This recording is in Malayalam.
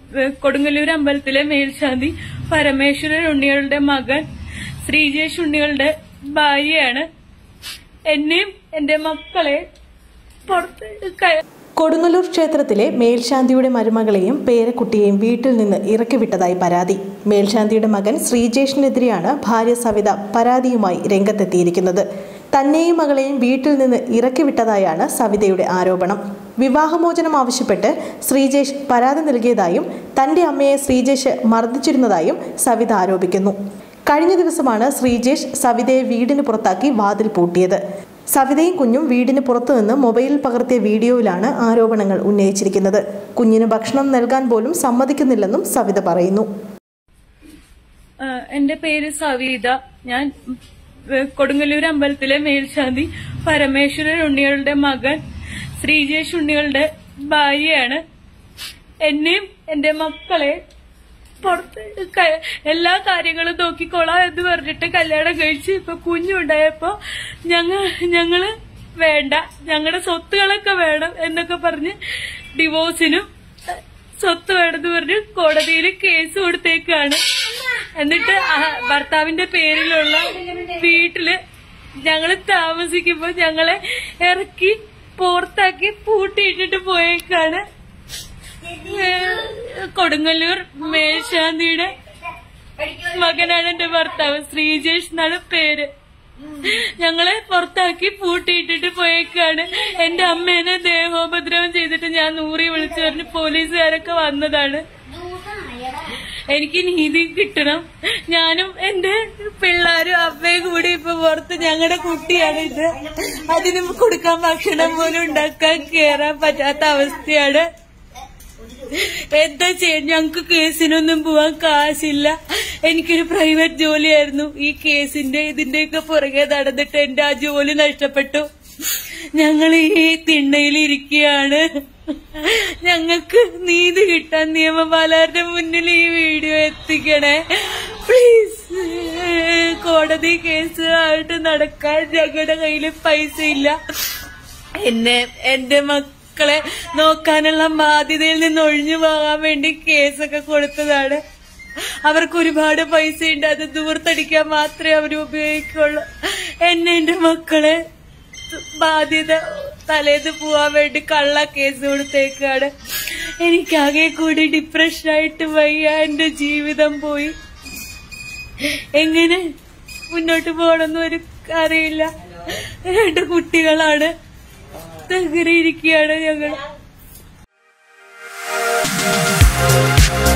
ഏഹ്, കൊടുങ്ങല്ലൂർ അമ്പലത്തിലെ മേൽശാന്തി പരമേശ്വരൻ ഉണ്ണികളുടെ മകൻ ശ്രീജേഷ് ഉണ്ണികളുടെ ഭാര്യയാണ് എന്നെയും എന്റെ മക്കളെ പുറത്ത് ക- കൊടുങ്ങല്ലൂർ ക്ഷേത്രത്തിലെ മേൽശാന്തിയുടെ മരുമകളെയും പേരക്കുട്ടിയെയും വീട്ടിൽ നിന്ന് ഇറക്കിവിട്ടതായി പരാതി മേൽശാന്തിയുടെ മകൻ ശ്രീജേഷിനെതിരെയാണ് ഭാര്യ സവിത പരാതിയുമായി രംഗത്തെത്തിയിരിക്കുന്നത് തന്നെയും മകളെയും വീട്ടിൽ നിന്ന് ഇറക്കിവിട്ടതായാണ് സവിതയുടെ ആരോപണം വിവാഹമോചനം ആവശ്യപ്പെട്ട് ശ്രീജേഷ് പരാതി നൽകിയതായും തന്റെ അമ്മയെ ശ്രീജേഷ് മർദ്ദിച്ചിരുന്നതായും സവിത ആരോപിക്കുന്നു കഴിഞ്ഞ ദിവസമാണ് ശ്രീജേഷ് സവിതയെ വീടിന് പുറത്താക്കി വാതിൽ പൂട്ടിയത് സവിതയും കുഞ്ഞും വീടിന് പുറത്തുനിന്ന് മൊബൈലിൽ പകർത്തിയ വീഡിയോയിലാണ് ആരോപണങ്ങൾ ഉന്നയിച്ചിരിക്കുന്നത് കുഞ്ഞിന് ഭക്ഷണം നൽകാൻ പോലും സമ്മതിക്കുന്നില്ലെന്നും സവിത പറയുന്നു ഏഹ്, എന്റെ പേര് സവീത ഞാൻ ഏഹ്, കൊടുങ്ങല്ലൂർ അമ്പലത്തിലെ മേൽശാന്തി പരമേശ്വരൻ ഉണ്ണികളുടെ മകൻ ശ്രീജേഷ് ഉണ്ണികളുടെ ഭാര്യയാണ് എന്നെയും എന്റെ മക്കളെ പുറത്ത് ക- എല്ലാ കാര്യങ്ങളും നോക്കിക്കോളാം എന്ന് പറഞ്ഞിട്ട് കല്യാണം കഴിച്ച് ഇപ്പൊ കുഞ്ഞുണ്ടായപ്പോ ഞങ്ങ ഞങ്ങള് വേണ്ട ഞങ്ങളുടെ സ്വത്തുകളൊക്കെ വേണം എന്നൊക്കെ പറഞ്ഞ് ഡിവോഴ്സിനും ഏഹ്, സ്വത്ത് വേണമെന്ന് പറഞ്ഞ് കോടതിയിൽ കേസ് കൊടുത്തേക്കാണ് എന്നിട്ട് ആ ഭർത്താവിന്റെ പേരിലുള്ള വീട്ടില് ഞങ്ങള് താമസിക്കുമ്പോ ഞങ്ങളെ ഇറക്കി പുറത്താക്കി പൂട്ടിയിട്ടിട്ട് പോയേക്കാണ് ഏഹ് കൊടുങ്ങല്ലൂർ മേൽശാന്തിയുടെ മകനാണ് എന്റെ ഭർത്താവ് ശ്രീജേഷ് എന്നാണ് പേര് ഞങ്ങളെ പുറത്താക്കി പൂട്ടിയിട്ടിട്ട് പോയേക്കാണ് എന്റെ അമ്മേനെ ദേഹോപദ്രവം ചെയ്തിട്ട് ഞാൻ നൂറി വിളിച്ചു പറഞ്ഞ് പോലീസുകാരൊക്കെ വന്നതാണ് എനിക്ക് നീതി കിട്ടണം ഞാനും എന്റെ പിള്ളേരും അമ്മയും കൂടി ഇപ്പൊ പുറത്ത് ഞങ്ങളുടെ കുട്ടിയാണ് ഇത് അതിന് കൊടുക്കാൻ ഭക്ഷണം പോലും ഉണ്ടാക്കാൻ കേറാൻ പറ്റാത്ത അവസ്ഥയാണ് എന്താ ചെയ്യാൻ ഞങ്ങക്ക് കേസിനൊന്നും പോവാൻ കാശില്ല എനിക്കൊരു പ്രൈവറ്റ് ജോലിയായിരുന്നു ഈ കേസിന്റെ ഇതിന്റെയൊക്കെ പുറകെ നടന്നിട്ട് എന്റെ ആ ജോലി നഷ്ടപ്പെട്ടു ഞങ്ങൾ ഈ തിണ്ണയിൽ ഇരിക്കുകയാണ് ഞങ്ങൾക്ക് നീതി കിട്ടാൻ നിയമപാലകരുടെ മുന്നിൽ ഈ വീഡിയോ എത്തിക്കണേ പ്ലീസ് കോടതി കേസ് ആയിട്ട് നടക്കാൻ ഞങ്ങളുടെ കയ്യിൽ പൈസ ഇല്ല എന്നെ എന്റെ മക്കളെ നോക്കാനുള്ള ബാധ്യതയിൽ നിന്ന് ഒഴിഞ്ഞു പോകാൻ വേണ്ടി കേസൊക്കെ കൊടുത്തതാണ് അവർക്ക് ഒരുപാട് പൈസ ഉണ്ട് അത് ദൂർത്തടിക്കാൻ മാത്രമേ അവർ ഉപയോഗിക്കുള്ളൂ എന്നെ എന്റെ മക്കളെ ബാധ്യത തലേന്ന് പോവാൻ വേണ്ടി കള്ള കേസ് കൊടുത്തേക്കാണ് എനിക്കാകെ കൂടി ഡിപ്രഷനായിട്ട് വയ്യ എന്റെ ജീവിതം പോയി എങ്ങനെ മുന്നോട്ട് പോകണമെന്ന് ഒരു അറിയില്ല രണ്ട് കുട്ടികളാണ് അങ്ങനെ ഇരിക്കുകയാണ് ഞങ്ങൾ